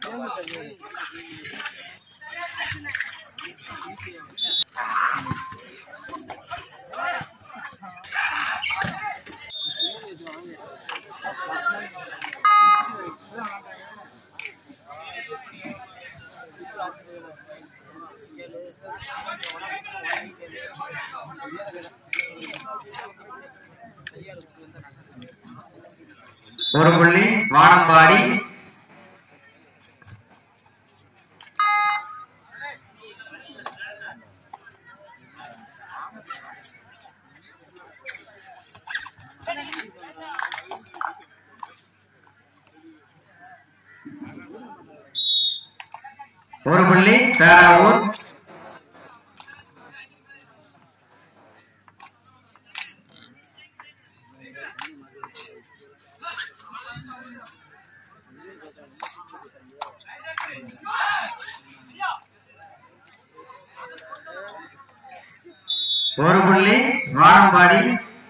ஒரு புள்ளி வானம்பாடி ஒரு புள்ளி பேராவூர் ஒரு புள்ளி வானம்பாடி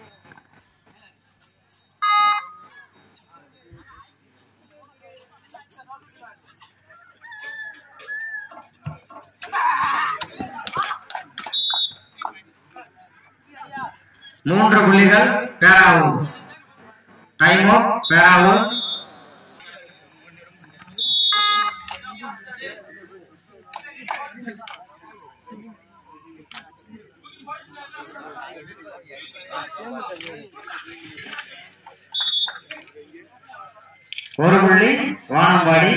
மூன்று புள்ளிகள் பேராவூர் டைமோ பேராவூர் ஒரு புள்ளி வானம்பாடி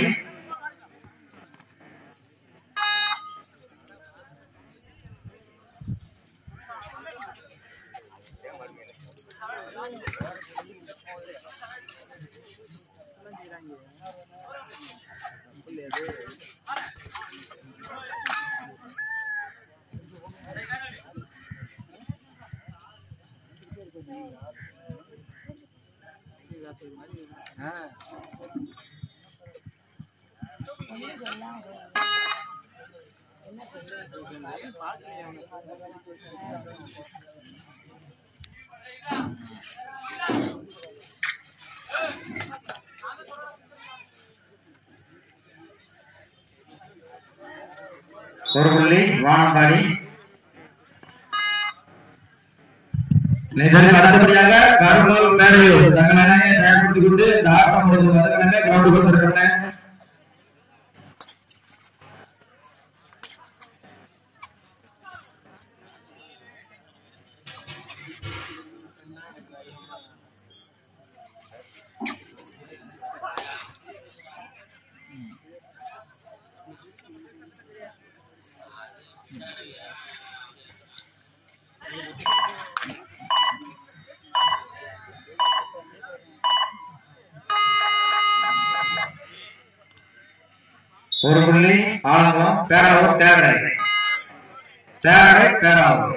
ஒரு புள்ளி வானம்பாடி இதற்கு அடுத்தபடியாக கருமல் பேரையூர் தங்கள் அண்ணனை தயார்படுத்திக் கொண்டு இந்த ஆட்டம் முடிஞ்சு வருகிறனே கிரவுண்டுக்கு வந்திருக்கிறேன் ஒரு புள்ளி ஆலங்குளம் பேராவூர் தேவடை தேவடை பேராவூர்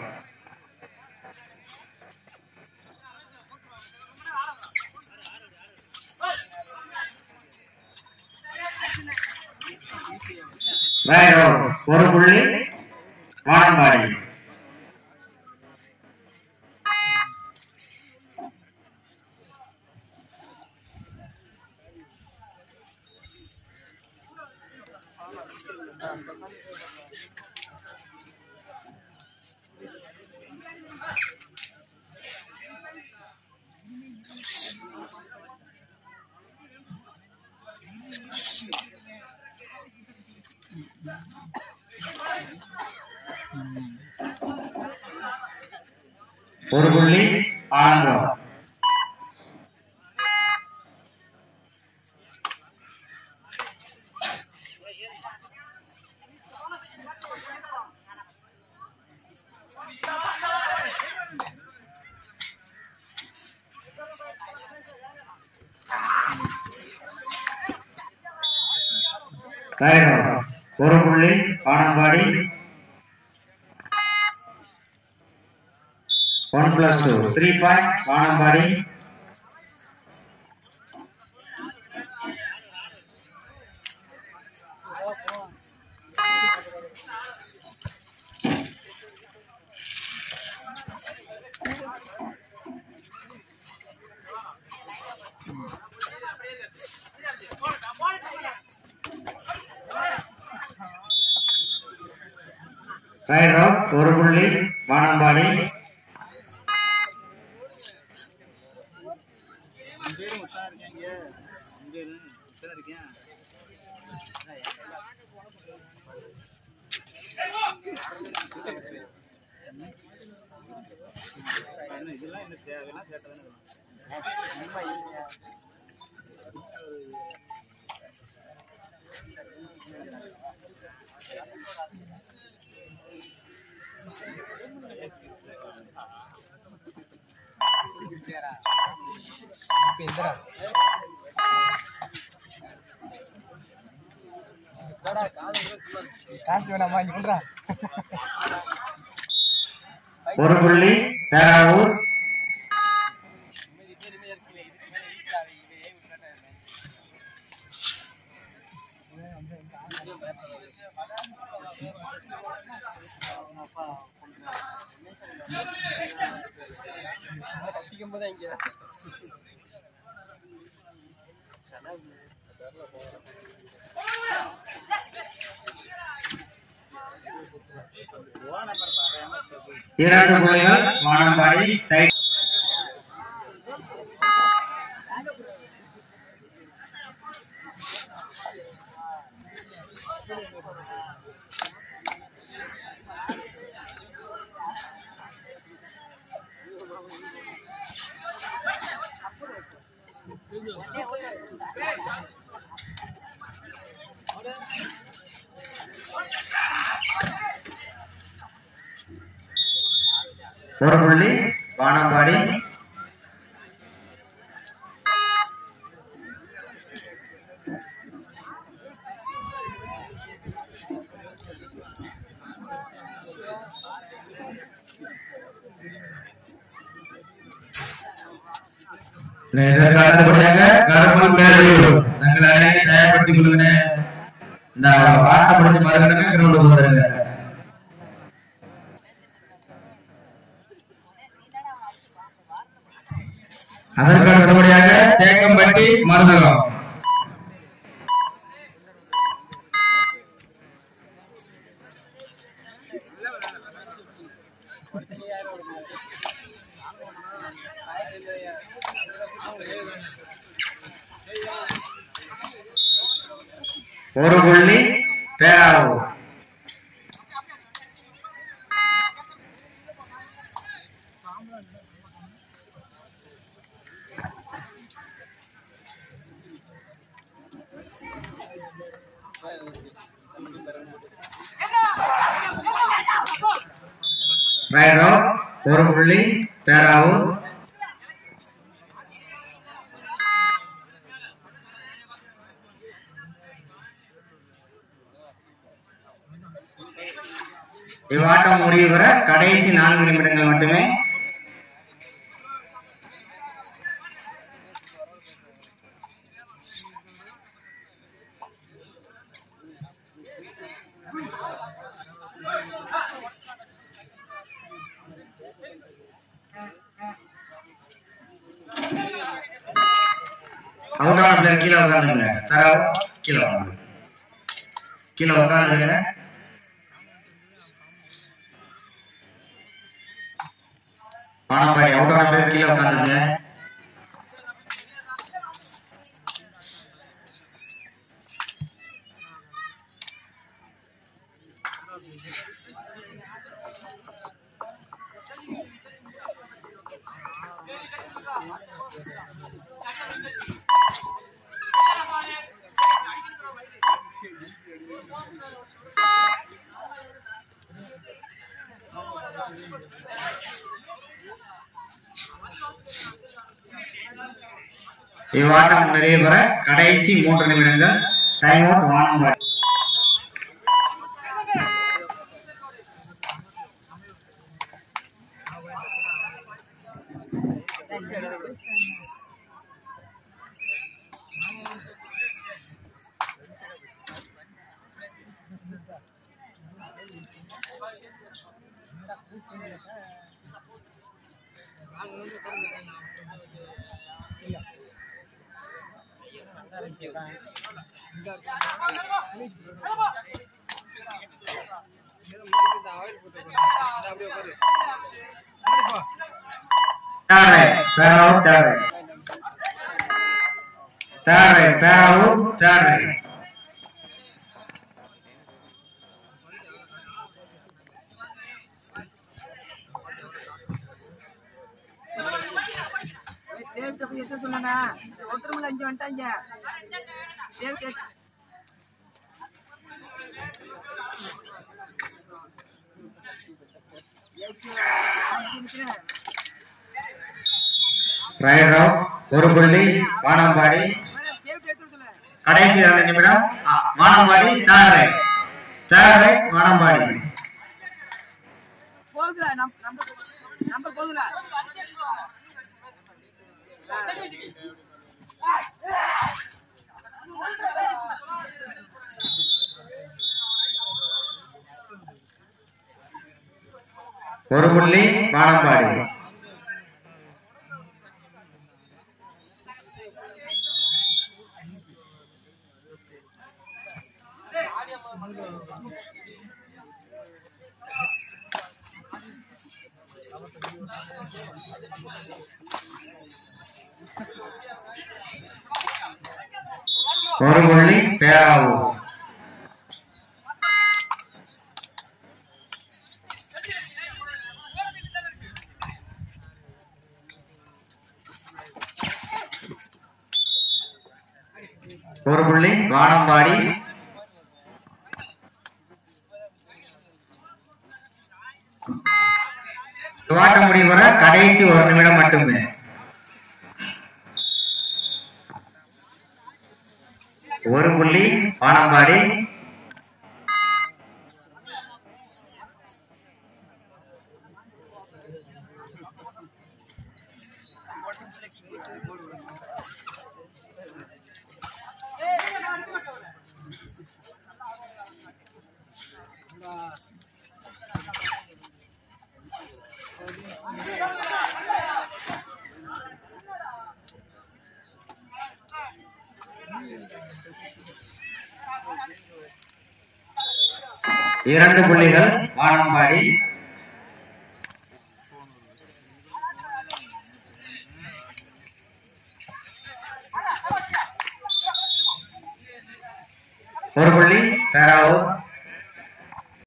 வேற ஒரு புள்ளி வானம்பாடி ஒரு புள்ளி ஆலங்குளம் வேற ஒரு புள்ளி Vanambadi one plus two three point Vanambadi right out ஒரு புள்ளி வானம்பாடி காசு வேணாமா இங்க பண்றா ஒரு புள்ளி பேராவூர் கட்டிக்கும் போதே இங்க இரண்டு புள்ளிகள் வானம்பாடி சைட் ஒரு புள்ளி வானம்பாடி இதற்கு அடுத்தபடியாக கருப்பன் பேரையூர் தங்கள் அணியை தயார்படுத்திக் கொள்ளுங்க இந்த ஆட்டப்படுத்தி மறுகணமே கிரௌண்ட் வந்துருங்க அதற்கு அடுத்தபடியாக தேக்கம்பட்டி மருதகம் ஒரு புள்ளி பேராவூர் ரைட் அவுட் ஒரு புள்ளி பேராவூர் இவ்வாட்டம் முடிவு பெற கடைசி நான்கு நிமிடங்கள் மட்டுமே அவுட்டான பிளேயர் கீழே உட்காந்துங்க தரவு கீழே உட்காந்து கீழே உட்காந்துங்க பானப்பாடி அவுட்டான பிளேயர் கீழே உட்காந்துங்க இவ்வாட்டம் நிறைவு பெற கடைசி மூன்று நிமிடங்கள் time out Vanambadi Third right, pair out, third right. Third right, pair out, third right. டேவிட்ட போய் எத்த சொன்னா ஒருத்தரமில்ல அஞ்சு வந்துட்டாங்க டேவிட் எத்த- Right out, ஒரு புள்ளி வானம்பாடி டேவிட் எடுத்து சொல்ல கடைசி ரெண்டு நிமிடம் ஆ, Vanambadi third right third right Vanambadi போகுதுல நம்பர் நம்பர் போகுதுல ஒரு புள்ளி வானம்பாடி ஒரு புள்ளி பேராவு ஒரு புள்ளி வானம்பாடி துவாட்ட முடிவு வர கடைசி ஒரு நிமிடம் மட்டுமே ஒரு புள்ளி வானம்பாடி இரண்டு புள்ளிகள் வானம்பாடி ஒரு புள்ளி பேராவூர்